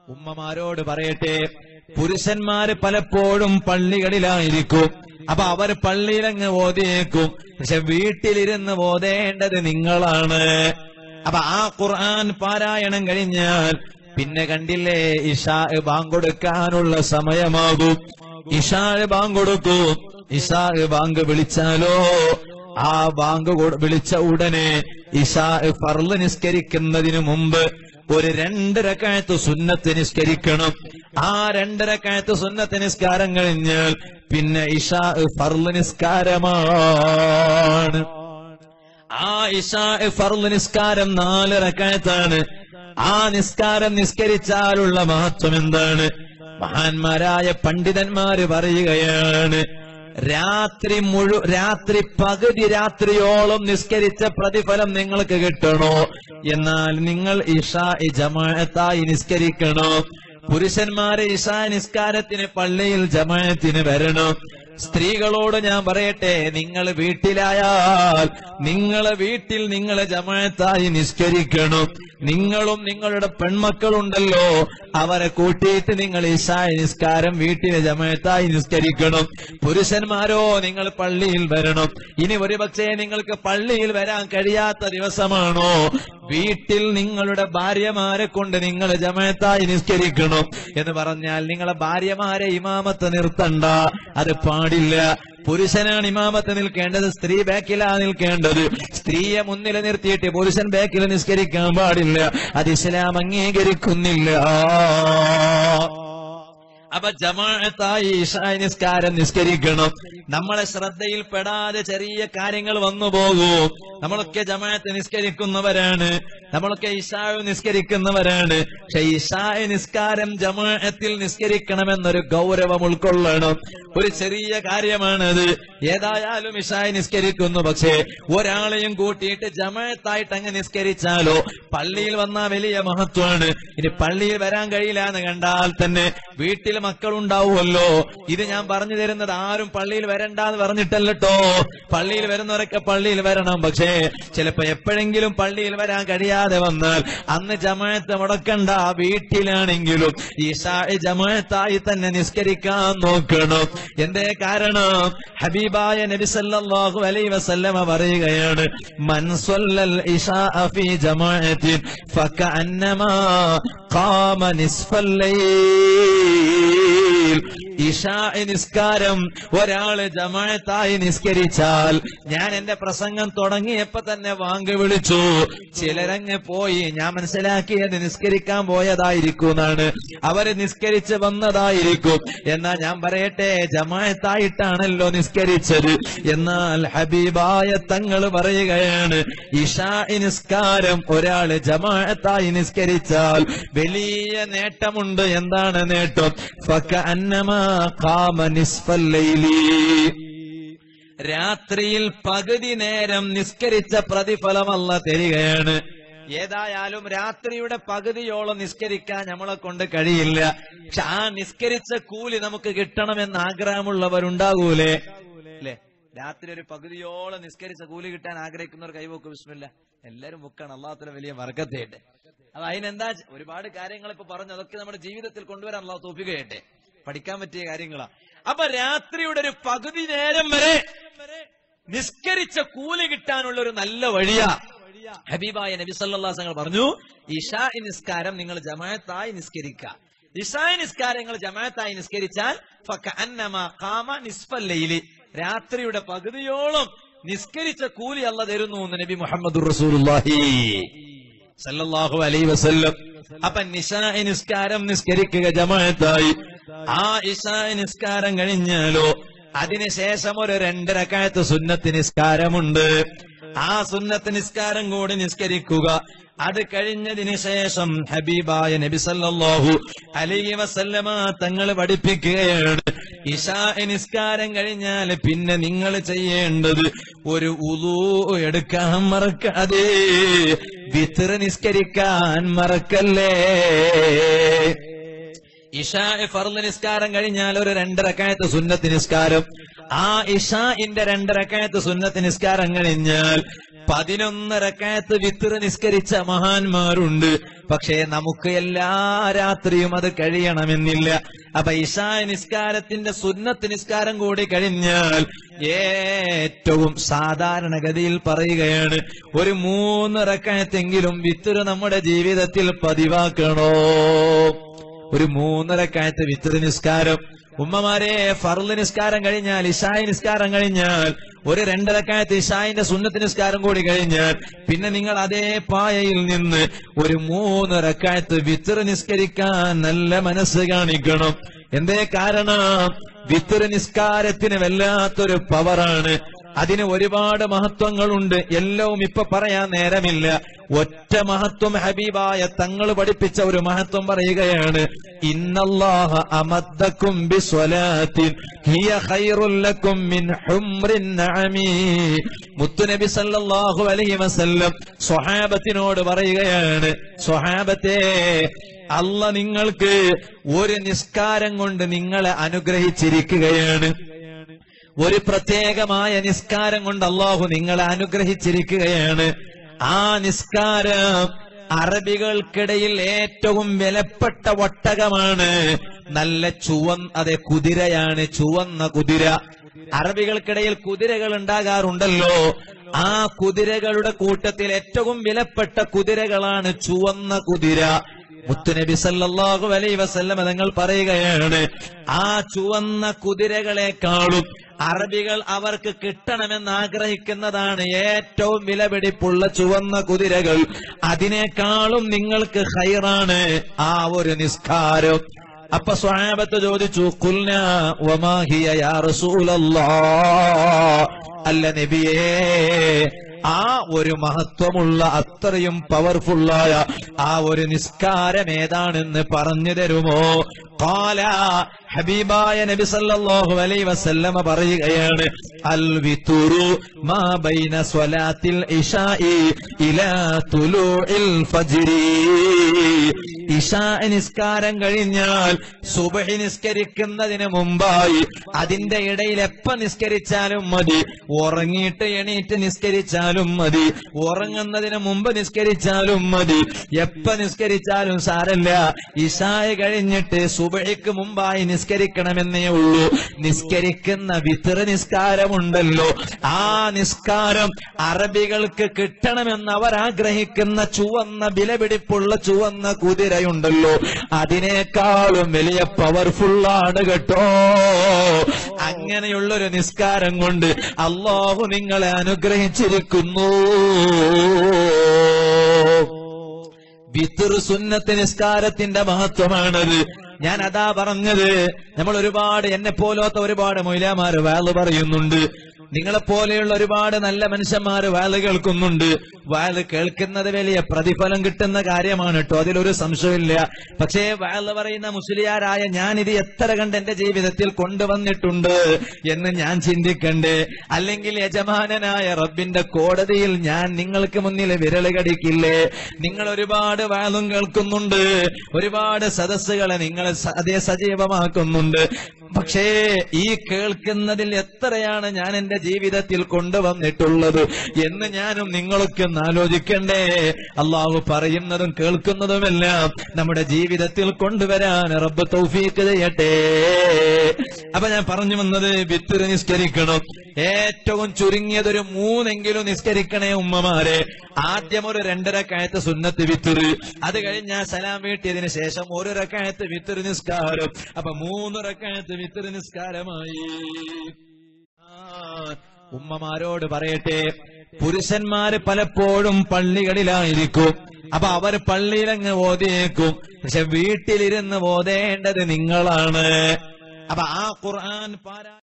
ഉമ്മമാരോട് പറയട്ടെ പുരുഷന്മാര് പലപ്പോഴും പള്ളികളിലായിരിക്കും അപ്പൊ അവർ പള്ളിയിലങ്ങ് ഓതിയേക്കും പക്ഷെ വീട്ടിലിരുന്ന് ഓതേണ്ടത് നിങ്ങളാണ് അപ്പൊ ആ ഖുർആൻ പാരായണം കഴിഞ്ഞാൽ പിന്നെ കണ്ടില്ലേ ഇഷാ ബാങ്ക് കൊടുക്കാനുള്ള സമയമാകും ഇഷാ ബാങ്ക് കൊടുക്കും ഇഷാ ബാങ്ക് വിളിച്ചാലോ ആ ബാങ്ക് കൊട്- വിളിച്ച ഉടനെ ഇഷാ ഫർള് നിസ്കരിക്കുന്നതിന് മുമ്പ് ഒരു രണ്ടരക്കായത്ത് സുന്നത്ത് നിസ്കരിക്കണം ആ രണ്ടരക്കായത്ത് സുന്നത്ത് നിസ്കാരം കഴിഞ്ഞാൽ പിന്നെ ഇഷാ ഫർള് നിസ്കാരമാണ് ആ ഇഷാ ഫർള് നിസ്കാരം നാല് റക്കായത്താണ് ആ നിസ്കാരം നിസ്കരിച്ചാലുള്ള മഹത്വം എന്താണ് മഹാന്മാരായ പണ്ഡിതന്മാര് പറയുകയാണ് രാത്രി മുഴു രാത്രി പകുതി രാത്രിയോളം നിസ്കരിച്ച പ്രതിഫലം നിങ്ങൾക്ക് കിട്ടണോ എന്നാൽ നിങ്ങൾ ഇഷാ ജമാഅത്തായി നിസ്കരിക്കണോ പുരുഷന്മാരെ ഇഷാ നിസ്കാരത്തിന് പള്ളിയിൽ ജമാഅത്തിന് വരണം സ്ത്രീകളോട് ഞാൻ പറയട്ടെ നിങ്ങൾ വീട്ടിലായാൽ നിങ്ങളെ വീട്ടിൽ നിങ്ങളെ ജമാഅത്തായി നിസ്കരിക്കണം നിങ്ങളും നിങ്ങളുടെ പെൺമക്കളുണ്ടല്ലോ അവരെ കൂട്ടിയിട്ട് നിങ്ങൾ ഇശായ നിസ്കാരം വീട്ടിലെ ജമാഅത്തായി നിസ്കരിക്കണം പുരുഷന്മാരോ നിങ്ങൾ പള്ളിയിൽ വരണം ഇനി ഒരുപക്ഷെ നിങ്ങൾക്ക് പള്ളിയിൽ വരാൻ കഴിയാത്ത ദിവസമാണോ വീട്ടിൽ നിങ്ങളുടെ ഭാര്യമാരെ കൊണ്ട് നിങ്ങൾ ജമാഅത്തായി നിസ്കരിക്കണം എന്ന് പറഞ്ഞാൽ നിങ്ങളെ ഭാര്യമാരെ ഇമാമത്ത് നിർത്തണ്ട അത് പാടില്ല പുരുഷനാണ് ഇമാമത്ത് നിൽക്കേണ്ടത് സ്ത്രീ ബാക്കിലാ നിൽക്കേണ്ടത് സ്ത്രീയെ മുന്നിൽ നിർത്തിയിട്ട് പുരുഷൻ ബാക്കിൽ നിസ്കരിക്കാൻ പാടില്ല അത് ഇസ്ലാം അംഗീകരിക്കുന്നില്ല അപ്പൊ ജമാഅത്തായി ഇഷാ നിസ്കാരം നിസ്കരിക്കണം നമ്മളെ ശ്രദ്ധയിൽ പെടാതെ ചെറിയ കാര്യങ്ങൾ വന്നു പോകൂ നമ്മളൊക്കെ ജമാഅത്ത് നിസ്കരിക്കുന്നവരാണ് നമ്മളൊക്കെ ഇഷാവ് നിസ്കരിക്കുന്നവരാണ് പക്ഷെ ഇഷായ നിസ്കാരം ജമാഅത്തിൽ നിസ്കരിക്കണമെന്നൊരു ഗൗരവം ഉൾക്കൊള്ളണം ഒരു ചെറിയ കാര്യമാണത് ഏതായാലും ഇഷായ നിസ്കരിക്കുന്നു പക്ഷേ ഒരാളെയും കൂട്ടിയിട്ട് ജമാഅത്തായിട്ട് അങ്ങ് നിസ്കരിച്ചാലോ പള്ളിയിൽ വന്ന വലിയ മഹത്വമാണ് ഇനി പള്ളിയിൽ വരാൻ കഴിയില്ല എന്ന് കണ്ടാൽ തന്നെ വീട്ടിൽ മക്കളുണ്ടാവുമല്ലോ ഇത് ഞാൻ പറഞ്ഞു തരുന്നത് ആരും പള്ളിയിൽ വരണ്ടെന്ന് പറഞ്ഞിട്ടല്ലോ പള്ളിയിൽ വരുന്നവരൊക്കെ പള്ളിയിൽ വരണം പക്ഷേ ചിലപ്പോ എപ്പോഴെങ്കിലും പള്ളിയിൽ വരാൻ കഴിയാതെ വന്നാൽ അന്ന് ജമാഅത്ത് മുടക്കണ്ട വീട്ടിലാണെങ്കിലും ഈ ജമാഅത്തായി തന്നെ നിസ്കരിക്കാൻ നോക്കണം എന്തേ കാരണം ഹബീബായ നബി സല്ലല്ലാഹു അലൈഹി വസല്ലമ പറയുകയാണ് മൻ സ്വല്ലൽ ഇശാ ഫീ ജമാഅത്തിൻ ഫകഅന്നമാ ഖാമ നിസ്ഫൽ ലൈൽ ഇഷാ നിസ്കാരം ഒരാള് ജമാഅത്തായി നിസ്കരിച്ചാൽ ഞാൻ എന്റെ പ്രസംഗം തുടങ്ങിയപ്പോ തന്നെ വാങ്ക് വിളിച്ചു ചിലരങ്ങ് പോയി ഞാൻ മനസ്സിലാക്കിയത് നിസ്കരിക്കാൻ പോയതായിരിക്കും എന്നാണ് അവര് നിസ്കരിച്ച് വന്നതായിരിക്കും എന്നാ ഞാൻ പറയട്ടെ ജമാഅത്തായിട്ടാണല്ലോ നിസ്കരിച്ചത് എന്നാൽ ഹബീബായ തങ്ങൾ പറയുകയാണ് ഇഷാ നിസ്കാരം ഒരാള് ജമാഅത്തായി നിസ്കരിച്ചാൽ വലിയ നേട്ടമുണ്ട് എന്താണ് നേട്ടം ഫക അന്നമാ ഖാമ നിസ്ഫൽ ലൈലി രാത്രിയിൽ പകുതി നേരം നിസ്കരിച്ച പ്രതിഫലമല്ല തരികയാണ് ഏതായാലും രാത്രിയുടെ പകുതിയോളം നിസ്കരിക്കാൻ നമ്മളെ കൊണ്ട് കഴിയില്ല പക്ഷെ ആ നിസ്കരിച്ച കൂലി നമുക്ക് കിട്ടണമെന്ന് ആഗ്രഹമുള്ളവരുണ്ടാകൂലേ അല്ലേ രാത്രി ഒരു പകുതിയോളം നിസ്കരിച്ച കൂലി കിട്ടാൻ ആഗ്രഹിക്കുന്നവർ കൈവോക്ക് വിസ്മില്ല എല്ലാരും മുക്കാണ് അള്ളാഹത്തിന് വലിയ വർഗത്തേട്ട് അത് അതിനെന്താ ഒരുപാട് കാര്യങ്ങൾ ഇപ്പൊ പറഞ്ഞു അതൊക്കെ നമ്മുടെ ജീവിതത്തിൽ കൊണ്ടുവരാൻ അള്ളാഹ് തോപ്പിക്കുകയട്ടെ പഠിക്കാൻ പറ്റിയ കാര്യങ്ങളാ അപ്പൊ രാത്രിയുടെ ഒരു പകുതി നേരം വരെ നിസ്കരിച്ച കൂലി കിട്ടാനുള്ള ഒരു നല്ല വഴിയാ ഹബീബായ നബി സല്ലാസങ്ങൾ പറഞ്ഞു ഇഷാ നിസ്കാരം നിങ്ങൾ ജമാഅത്തായി നിസ്കരിക്കുക ഇഷാ നിസ്കാരങ്ങൾ ജമാഅത്തായി നിസ്കരിച്ചാൽ ഫകഅന്നമാ ഖാമ നിസ്ഫൽ ലൈലി രാത്രിയുടെ പകുതിയോളം നിസ്കരിച്ച കൂലി അല്ല തരുന്നു എന്ന് നബി മുഹമ്മദ് റസൂലുള്ളാഹി സല്ലല്ലാഹു അലൈഹി വസല്ലം അപ്പൊ നിശാ നിസ്കാരം നിസ്കരിക്കുക ജമാഅത്തായി ആ ഇശാ നിസ്കാരം കഴിഞ്ഞാലോ അതിനുശേഷം ഒരു രണ്ടരക്കാലത്ത് സുന്നത്ത് നിസ്കാരമുണ്ട് ആ സുന്നത്ത് നിസ്കാരം കൂടി നിസ്കരിക്കുക അത് കഴിഞ്ഞതിന് ശേഷം ഹബീബായ നബി സല്ലല്ലാഹു അലൈഹി വസല്ലമ തങ്ങൾ പഠിപ്പിക്കുകയാണ് ഇശാ നിസ്കാരം കഴിഞ്ഞാൽ പിന്നെ നിങ്ങൾ ചെയ്യേണ്ടത് ഒരു ഉലൂ എടുക്കാൻ മറക്കാതെ വിത്ര നിസ്കരിക്കാൻ മറക്കല്ലേ ഇഷാ ഫർദ് നിസ്കാരം കഴിഞ്ഞാൽ ഒരു രണ്ടരക്കായത്ത് സുന്നത്ത് നിസ്കാരം ആ ഇഷാന്റെ രണ്ടരക്കായത്ത് സുന്നത്ത് നിസ്കാരം കഴിഞ്ഞാൽ പതിനൊന്നരക്കായത്ത് വിത്തിറ് നിസ്കരിച്ച മഹാന്മാരുണ്ട് പക്ഷേ നമുക്ക് എല്ലാ രാത്രിയും അത് കഴിയണമെന്നില്ല അപ്പൊ ഇഷായ നിസ്കാരത്തിന്റെ സുന്നത്ത് നിസ്കാരം കൂടി കഴിഞ്ഞാൽ ഏറ്റവും സാധാരണഗതിയിൽ പറയുകയാണ് ഒരു മൂന്ന് റക്കായത്തെങ്കിലും വിത്തിറ് നമ്മുടെ ജീവിതത്തിൽ പതിവാക്കണോ ഒരു മൂന്നരക്കായത്ത് വിത്തിറ് നിസ്കാരം ഉമ്മമാരെ ഫർള് നിസ്കാരം കഴിഞ്ഞാൽ ഇഷായി നിസ്കാരം കഴിഞ്ഞാൽ ഒരു രണ്ടരക്കായത്ത് ഇഷായിന്റെ സുന്നത്ത് നിസ്കാരം കൂടി കഴിഞ്ഞാൽ പിന്നെ നിങ്ങൾ അതേ പായയിൽ നിന്ന് ഒരു മൂന്നരക്കായത്ത് വിത്തിറ് നിസ്കരിക്കാൻ നല്ല മനസ്സ് കാണിക്കണം എന്തേ കാരണം വിത്തിറ് നിസ്കാരത്തിന് വല്ലാത്തൊരു പവറാണ് അതിന് ഒരുപാട് മഹത്വങ്ങളുണ്ട് എല്ലാം ഇപ്പൊ പറയാൻ നേരമില്ല ഒറ്റ മഹത്വം ഹബീബായ തങ്ങൾ പഠിപ്പിച്ച ഒരു മഹത്വം പറയുകയാണ് ഇന്നല്ലാഹ അമദ്ദക്കും ബിസ്വലാത്തിൻ ഹിയ ഖൈറുൽ ലക്കും മിൻ ഹുംറിൻ നഅമീ മുത്തുനബി സല്ലല്ലാഹു അലൈഹി വസല്ലം സ്വഹാബത്തിനോട് പറയുകയാണ് സ്വഹാബത്തെ അല്ല നിങ്ങൾക്ക് ഒരു നിസ്കാരം കൊണ്ട് നിങ്ങളെ അനുഗ്രഹിച്ചിരിക്കുകയാണ് ഒരു പ്രത്യേകമായ നിസ്കാരം കൊണ്ട് അള്ളാഹു നിങ്ങളെ അനുഗ്രഹിച്ചിരിക്കുകയാണ് ആ നിസ്കാരം അറബികൾക്കിടയിൽ ഏറ്റവും വിലപ്പെട്ട ഒട്ടകമാണ് നല്ല ചുവൻ അതെ കുതിരയാണ് ചുവന്ന കുതിര അറബികൾക്കിടയിൽ കുതിരകൾ ഉണ്ടാകാറുണ്ടല്ലോ ആ കുതിരകളുടെ കൂട്ടത്തിൽ ഏറ്റവും വിലപ്പെട്ട കുതിരകളാണ് ചുവന്ന കുതിര മുത്തുനബി സല്ലല്ലാഹു അലൈ വസല്ലമ തങ്ങൾ പറയുകയാണ് ആ ചുവന്ന കുതിരകളെക്കാളും അറബികൾ അവർക്ക് കിട്ടണമെന്ന് ആഗ്രഹിക്കുന്നതാണ് ഏറ്റവും വിലപിടിപ്പുള്ള ചുവന്ന കുതിരകൾ അതിനേക്കാളും നിങ്ങൾക്ക് ഹൈറാണ് ആ ഒരു നിസ്കാരം അപ്പൊ സ്വാബത്ത് ചോദിച്ചു കുൽന വമാഹിയ യാ റസൂലല്ലാ അല്ല നബിയേ ആ ഒരു മഹത്വമുള്ള അത്രയും പവർഫുള്ളായ ആ ഒരു നിസ്കാരം ഏതാണെന്ന് പറഞ്ഞു തരുമോ കാല ഹബീബായ നബി സല്ലല്ലാഹു അലൈഹി വസല്ലമ പറയുകയാണ് അൽ വിതുറു മാ ബൈന സ്വലാത്തിൽ ഇശാഇ ഇലാ തുലൂഇൽ ഫജ്രി ഇശാ നിസ്കാരം കഴിഞ്ഞാൽ സുബഹി നിസ്കരിക്കുന്നതിന് മുമ്പായി അതിന്റെ ഇടയിൽ എപ്പ നിസ്കരിച്ചാലും മതി ഉറങ്ങിയിട്ട് എണീറ്റ് നിസ്കരിച്ചാലും മതി ഉറങ്ങുന്നതിന് മുമ്പ് നിസ്കരിച്ചാലും മതി എപ്പ നിസ്കരിച്ചാലും സാരല്ല ഇഷായ കഴിഞ്ഞിട്ട് സുബഹിക്ക് മുമ്പായി നിസ്കരിക്കണമെന്നേ ഉള്ളൂ നിസ്കരിക്കുന്ന വിത്ര നിസ്കാരമുണ്ടല്ലോ ആ നിസ്കാരം അറബികൾക്ക് കിട്ടണമെന്ന് അവർ ആഗ്രഹിക്കുന്ന ചുവന്ന വിലപിടിപ്പുള്ള ചുവന്ന കുതിരയുണ്ടല്ലോ അതിനേക്കാളും വലിയ പവർഫുള്ളാണ് കേട്ടോ അങ്ങനെയുള്ളൊരു നിസ്കാരം കൊണ്ട് അള്ളാഹു നിങ്ങളെ അനുഗ്രഹിച്ചിരിക്കുന്നു വിത്തുർ സുന്നത്ത് നിസ്കാരത്തിന്റെ മഹത്വമാണത് ഞാൻ അതാ പറഞ്ഞത് നമ്മൾ ഒരുപാട് എന്നെ പോലത്തെ ഒരുപാട് മൊയിലാമാര് വാല് പറയുന്നുണ്ട് നിങ്ങളെ പോലെയുള്ള ഒരുപാട് നല്ല മനുഷ്യന്മാര് വാല് കേൾക്കുന്നുണ്ട് വാല് കേൾക്കുന്നത് വലിയ പ്രതിഫലം കിട്ടുന്ന കാര്യമാണ് കേട്ടോ അതിലൊരു സംശയമില്ല പക്ഷേ വാല് പറയുന്ന മുസ്ലിയാരായ ഞാൻ ഇത് എത്ര കണ്ട് എന്റെ ജീവിതത്തിൽ കൊണ്ടുവന്നിട്ടുണ്ട് എന്ന് ഞാൻ ചിന്തിക്കണ്ടേ അല്ലെങ്കിൽ യജമാനനായ റബ്ബിന്റെ കോടതിയിൽ ഞാൻ നിങ്ങൾക്ക് മുന്നിൽ വിരല് കടിക്കില്ലേ നിങ്ങൾ ഒരുപാട് വാലും കേൾക്കുന്നുണ്ട് ഒരുപാട് സദസ്സുകളെ നിങ്ങൾ അതേ സജീവമാക്കുന്നുണ്ട് പക്ഷേ ഈ കേൾക്കുന്നതിൽ എത്രയാണ് ഞാൻ എന്റെ ജീവിതത്തിൽ കൊണ്ടുവന്നിട്ടുള്ളത് എന്ന് ഞാനും നിങ്ങളൊക്കെ ഒന്ന് ആലോചിക്കണ്ടേ അള്ളാഹു പറയുന്നതും കേൾക്കുന്നതുമെല്ലാം നമ്മുടെ ജീവിതത്തിൽ കൊണ്ടുവരാൻ റബ്ബ് തൗഫീക്ക് ചെയ്യട്ടെ അപ്പൊ ഞാൻ പറഞ്ഞു വന്നത് വിത്തുര നിസ്കരിക്കണം ഏറ്റവും ചുരുങ്ങിയതൊരു മൂന്നെങ്കിലും നിസ്കരിക്കണേ ഉമ്മമാരെ ആദ്യം ഒരു രണ്ടര കായത്ത് സുന്നത്ത് വിത്തുറ് അത് കഴിഞ്ഞാൽ സലാം വീട്ടിയതിന് ശേഷം ഒരു റക്കായത്ത് വിത്തുറ് നിസ്കാരം അപ്പൊ മൂന്ന് റക്കായത്ത് വിത്തുറ് നിസ്കാരമായി ആ, ഉമ്മമാരോട് പറയട്ടെ പുരുഷന്മാര് പലപ്പോഴും പള്ളികളിലായിരിക്കും അപ്പൊ അവർ പള്ളിയിലങ്ങ് ഓതിയേക്കും പക്ഷെ വീട്ടിലിരുന്ന് ഓതേണ്ടത് നിങ്ങളാണ് അപ്പൊ ആ ഖുർആൻ പാരാ